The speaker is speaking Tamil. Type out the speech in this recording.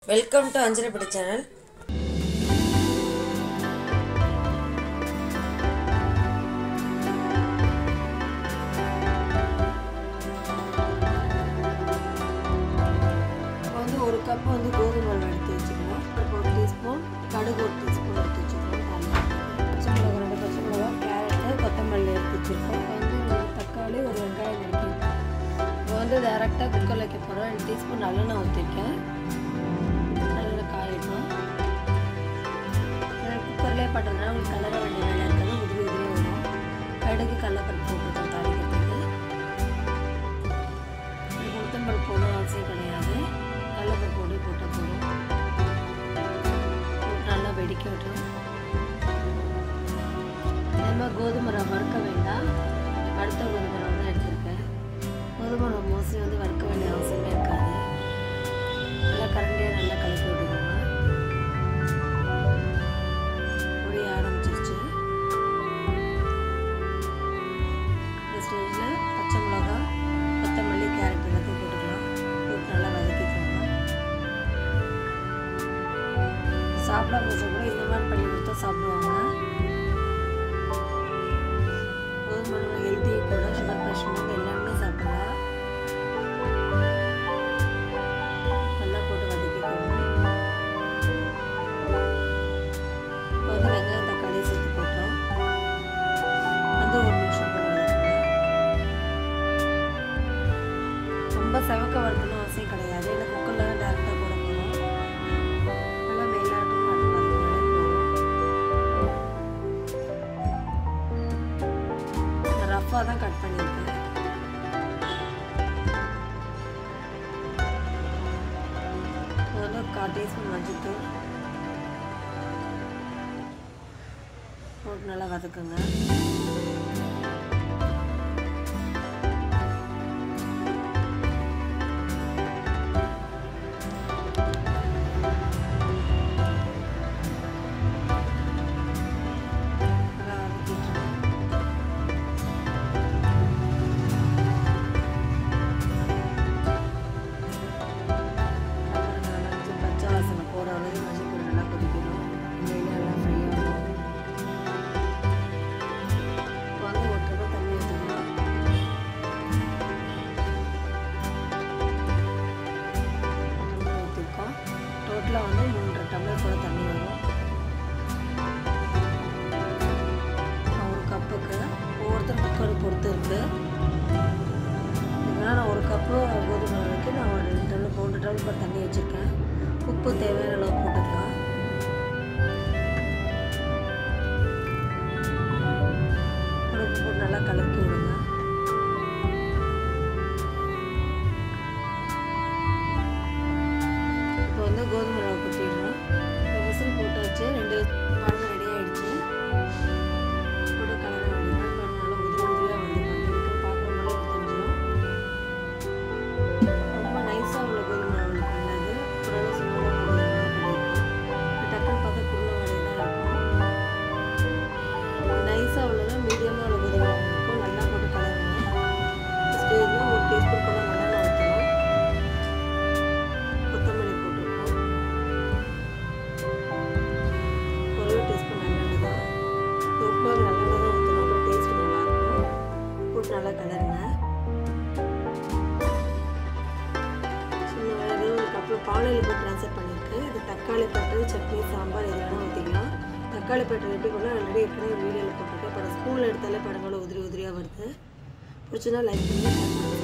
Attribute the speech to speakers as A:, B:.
A: வெல்கம் டு அஞ்சலிப்படி சேனல் இப்போ வந்து ஒரு கப் வந்து கோதுமை மாவு எடுத்து வச்சுக்கணும் அப்புறம் ஒரு டீஸ்பூன் கடுகு ஒரு டீஸ்பூன் எடுத்து வச்சுக்கணும் பச்சை மிளகா ரெண்டு பச்சை மிளகா கேரட்டு கொத்தமல்லி எடுத்து வச்சுருக்கோம் இப்போ வந்து ஒரு தக்காளி ஒரு வெங்காயம் நறுக்கிருக்கோம் இப்போ வந்து டேரெக்டாக குக்கரில் வைக்க போகிறோம் ரெண்டு டீஸ்பூன் நல்லெண்ணெய் ஊற்றிருக்கேன் நல்லெண்ணெய் காயிடணும் குக்கர்லேயே பண்ணுறதுனால உங்களுக்கு கலர வேண்டிய வேலை இருக்காது உதிரி உதிரியாக வரும் கடுகு கடலப்பருப்பு போட்டுருக்கோம் தாளிக்கிறதுக்கு உளுத்தம்பருப்பு போடணும் அவசியம் கிடையாது கடலப்பருப்பு பொடி போட்டால் போதும் போட்டு நல்லா வெடிக்க விட்டுரும் அதே மாதிரி கோதுமை ரவை வறுக்க வேண்டாம் அடுத்த கோதுமை ரவை தான் எடுத்திருக்கேன் கோதுமை ரவை மோஸ்ட்லி வந்து வறுக்க வேண்டிய அவசியமே இருக்காது நல்லா கரண்டியாக நல்லா கலக்கி விட்டுக்கோங்க பொடிய ஆரம்பிச்சிருச்சு இந்த ஸ்டேஜில் பச்சை மிளகா கொத்தமல்லி கேரட் எல்லாத்தையும் போட்டுக்கலாம் போட்டு நல்லா வதக்கிக்கோங்க சாப்பிடாம வச்சா கூட இந்த மாதிரி பண்ணி கொடுத்தா சாப்பிடுவாங்க கோதுமை ஹெல்த்தி கூட சுகர் பேஷண்ட் எல்லாருமே சாப்பிடலாம் நல்லா போட்டு வதக்கிக்கோங்க இப்போ வந்து வெங்காயம் தக்காளி சேர்த்து போட்டோம் வந்து ஒரு நிமிஷம் போல வதக்குங்க ரொம்ப செவக்க வறுக்கணும் அவசியம் கிடையாது இல்லை குக்கரில் தான் டேரெக்டாக போட போகிறோம் நல்லா மேலாட்டம் அது வதக்கினாலே போதும் ரஃப்பாக தான் கட் பண்ணியிருக்கேன் இது வந்து ஒரு கால் டீஸ்பூன் மஞ்சத்தூள் போட்டு நல்லா வதக்குங்க நல்லா வதக்கிட்டுருங்க அப்புறம் நல்லா கொஞ்சம் பச்சை வாசனை போகிற அளவுக்கு மஞ்சள் பொடி நல்லா கொதிக்கணும் எண்ணெயில் நல்லா ஃப்ரை ஆகும் இப்போ வந்து ஒரு டம்ளர் தண்ணி ஊற்றிக்கலாம் டம்ளர் ஊற்றிருக்கோம் டோட்டலாக வந்து மூன்றரை டம்ளர் போல தண்ணி வரும் ஒரு கப்புக்கு ஒவ்வொருத்தர் குக்கரை பொறுத்து இருக்குது இதனால் நான் ஒரு கப்பு கோதுமை ரவைக்கு நான் ஒரு ரெண்டு டம்ளர் மூன்று டம்ளர் தண்ணி வச்சுருக்கேன் உப்பு தேவையான அளவு போட்டுக்கலாம் உப்பு போட்டு நல்லா கலக்கி விடுங்க இப்போ வந்து கோதுமை ரவை கொட்டிடணும் இப்போ விசில் போட்டாச்சு ரெண்டு பாருங்க ரெடி ஆயிடுச்சு போட்டு கலர வேண்டியதான் பாருங்க நல்லா உதிரி உதிரியாக வந்து பண்ணிருக்கு பார்க்குறவங்களே தெரிஞ்சிடும் ரொம்ப நைஸாக உள்ள கோதுமை அவளுக்கு பண்ணது ஓரளவு சும்மாவாக பண்ணியிருக்கோம் டக்குன்னு பார்க்க குள்ள வரையும் தான் இருக்கும் நைஸாக உள்ளதை மீடியமாக உள்ள கோதுமை இருக்கும் நல்லா போட்டு கலருங்க ஸ்டேஜில் ஒரு டீஸ்பூன் போல் நல்லெண்ணெய் ஊற்றணும் கொத்தமல்லி போட்டிருக்கோம் ஒரு டீஸ்பூன் நல்லெண்ணெய் தான் உப்பு நல்லெண்ணெய் தான் ஊற்றணும் அப்புறம் டேஸ்ட் நல்லாயிருக்கும் போட்டு நல்லா கலருங்க சின்ன வெங்காயம் ஒரு கப்பில் பாலையில் போட்டு ட்ரான்ஸ்ஃபர் பண்ணியிருக்கேன் இது தக்காளி பட்டு சட்னி சாம்பார் எது வேணால் ஊற்றிக்கலாம் தக்காளி பட்டு எப்படி கூட ஆல்ரெடி ஏற்கனவே வீடியோவில் போட்டிருக்கேன் இப்போ ஸ்பூனில் எடுத்தாலே படங்கள உதிரி உதிரியாக வருது பிடிச்சனா லைக் பண்ணி share பண்ணுங்க